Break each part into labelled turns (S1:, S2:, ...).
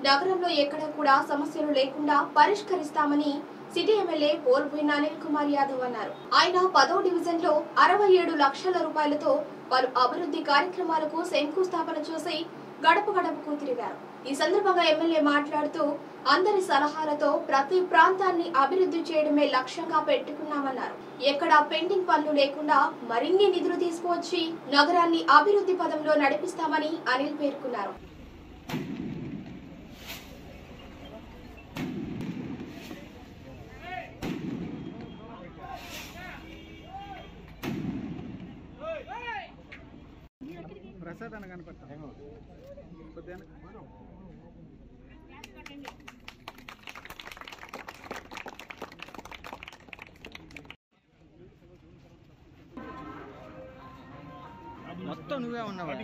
S1: నగరంలో ఎక్కడ కూడా సమస్యలు లేకుండా పరిష్కరిస్తామని సిటీ ఎమ్మెల్యే పోల్పోయిన అనిల్ కుమార్ యాదవ్ అన్నారు ఆయన పదో డివిజన్ లో అరవై ఏడు లక్షల రూపాయలతో పలు అభివృద్ధి కార్యక్రమాలకు శంకుస్థాపన చేసి గడప గడపకు తిరిగారు ఈ సందర్భంగా ఎమ్మెల్యే మాట్లాడుతూ అందరి సలహాలతో ప్రతి ప్రాంతాన్ని అభివృద్ధి చేయడమే లక్ష్యంగా పెట్టుకున్నామన్నారు ఎక్కడా పెండింగ్ పనులు లేకుండా మరిన్ని నిధులు తీసుకువచ్చి నగరాన్ని అభివృద్ధి పదంలో నడిపిస్తామని అనిల్ పేర్కొన్నారు
S2: ప్రసాద్ అని కనపడతాం కొద్దిగా మొత్తం నువ్వే ఉన్నావా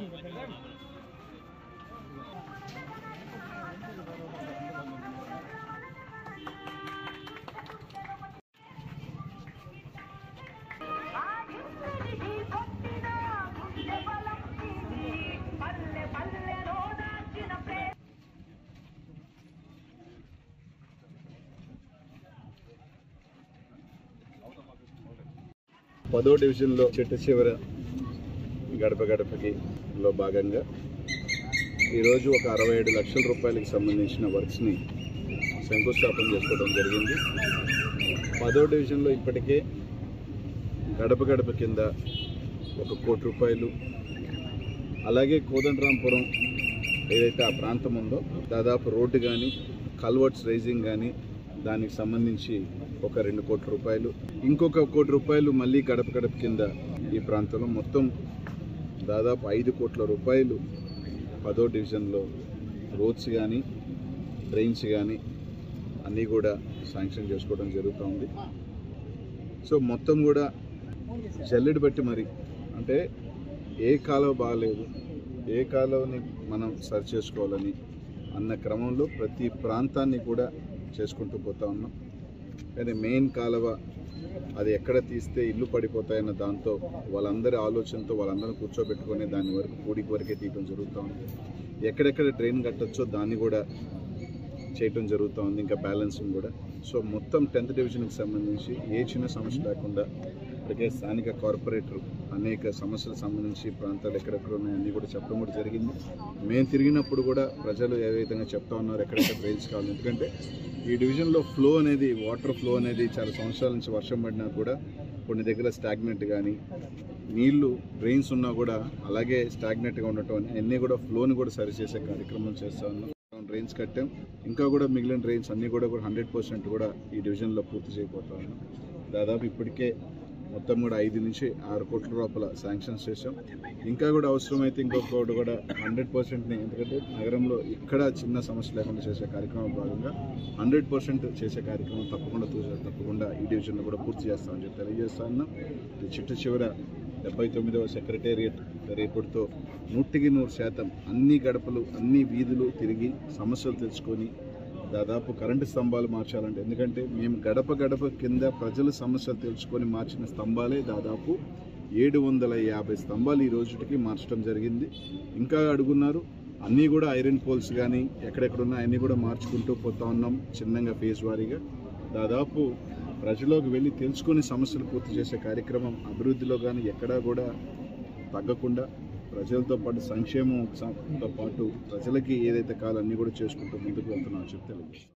S3: పదో డివిజన్లో చిట్ట చివర గడప గడపకి లో భాగంగా ఈరోజు ఒక అరవై ఏడు లక్షల రూపాయలకి సంబంధించిన వర్క్స్ని శంకుస్థాపన చేసుకోవడం జరిగింది పదో డివిజన్లో ఇప్పటికే గడప గడప కింద ఒక కోటి రూపాయలు అలాగే కోదండరాంపురం ఏదైతే ఆ ప్రాంతం ఉందో దాదాపు రోడ్డు కానీ కల్వర్ట్స్ రైజింగ్ కానీ దానికి సంబంధించి ఒక రెండు కోట్ల రూపాయలు ఇంకొక కోటి రూపాయలు మళ్ళీ గడప గడప కింద ఈ ప్రాంతంలో మొత్తం దాదాపు ఐదు కోట్ల రూపాయలు పదో డివిజన్లో రోడ్స్ కానీ డ్రైన్స్ కానీ అన్నీ కూడా శాంక్షన్ చేసుకోవడం జరుగుతూ ఉంది సో మొత్తం కూడా జల్లెడు బట్టి మరి అంటే ఏ కాలువ బాగాలేదు ఏ కాలువని మనం సరి చేసుకోవాలని అన్న క్రమంలో ప్రతి ప్రాంతాన్ని కూడా చేసుకుంటూ పోతా ఉన్నాం కానీ మెయిన్ కాలువ అది ఎక్కడ తీస్తే ఇల్లు పడిపోతాయన్న దాంతో వాళ్ళందరి ఆలోచనతో వాళ్ళందరూ కూర్చోబెట్టుకొని దాని వరకు కూడికి వరకే తీయడం జరుగుతూ ఉంది ఎక్కడెక్కడ డ్రైన్ కట్టొచ్చో దాన్ని కూడా చేయటం జరుగుతూ ఉంది ఇంకా బ్యాలెన్సింగ్ కూడా సో మొత్తం టెన్త్ డివిజన్కి సంబంధించి ఏ చిన్న సమస్య లేకుండా ఇప్పటికే స్థానిక కార్పొరేటర్ అనేక సమస్యలకు సంబంధించి ప్రాంతాలు ఎక్కడెక్కడ ఉన్నాయో అన్నీ కూడా చెప్పడం కూడా జరిగింది మేము తిరిగినప్పుడు కూడా ప్రజలు ఏ విధంగా చెప్తా ఉన్నారు ఎక్కడెక్కడ రైల్స్ కావాలి ఎందుకంటే ఈ డివిజన్లో ఫ్లో అనేది వాటర్ ఫ్లో అనేది చాలా సంవత్సరాల నుంచి వర్షం పడినా కూడా కొన్ని దగ్గర స్టాగ్నెంట్ కానీ నీళ్లు డ్రైన్స్ ఉన్నా కూడా అలాగే స్టాగ్నెట్గా ఉండటం అన్నీ కూడా ఫ్లోని కూడా సరిచేసే కార్యక్రమం చేస్తా ఉన్నాం డ్రైన్స్ కట్టాం ఇంకా కూడా మిగిలిన డ్రైన్స్ అన్నీ కూడా కూడా హండ్రెడ్ పర్సెంట్ కూడా ఈ డివిజన్లో పూర్తి చేయబోతా ఉన్నాం దాదాపు ఇప్పటికే మొత్తం కూడా ఐదు నుంచి ఆరు కోట్ల రూపాయల శాంక్షన్స్ చేసాం ఇంకా కూడా అవసరమైతే ఇంకొకటి కూడా హండ్రెడ్ పర్సెంట్ని ఎందుకంటే నగరంలో ఇక్కడ చిన్న సమస్య లేకుండా చేసే కార్యక్రమం భాగంగా హండ్రెడ్ పర్సెంట్ చేసే కార్యక్రమం తప్పకుండా తూ- తప్పకుండా ఈ డివిజన్లో కూడా పూర్తి చేస్తామని చెప్పి తెలియజేస్తా ఉన్నాం ఇది చిట్ట చివర డెబ్బై తొమ్మిదవ సెక్రటేరియట్ రేపటితో నూటికి నూరు శాతం అన్ని గడపలు అన్ని వీధులు తిరిగి సమస్యలు తెలుసుకొని దాదాపు కరెంటు స్తంభాలు మార్చాలంటే ఎందుకంటే మేము గడప గడప కింద ప్రజల సమస్యలు తెలుసుకొని మార్చిన స్తంభాలే దాదాపు ఏడు వందల యాభై స్తంభాలు ఈ రోజుకి మార్చడం జరిగింది ఇంకా అడుగున్నారు అన్నీ కూడా ఐరన్ పోల్స్ కానీ ఎక్కడెక్కడ ఉన్నాయి అన్నీ కూడా మార్చుకుంటూ పోతా ఉన్నాం చిన్నగా ఫేజ్ వారీగా దాదాపు ప్రజలోకి వెళ్ళి తెలుసుకొని సమస్యలు పూర్తి చేసే కార్యక్రమం అభివృద్ధిలో కానీ ఎక్కడా కూడా తగ్గకుండా ప్రజలతో పాటు సంక్షేమంతో పాటు ప్రజలకి ఏదైతే కావాలో అన్నీ కూడా చేసుకుంటూ ముందుకు వెళ్తున్నామని చెప్పి తెలియజేస్తాం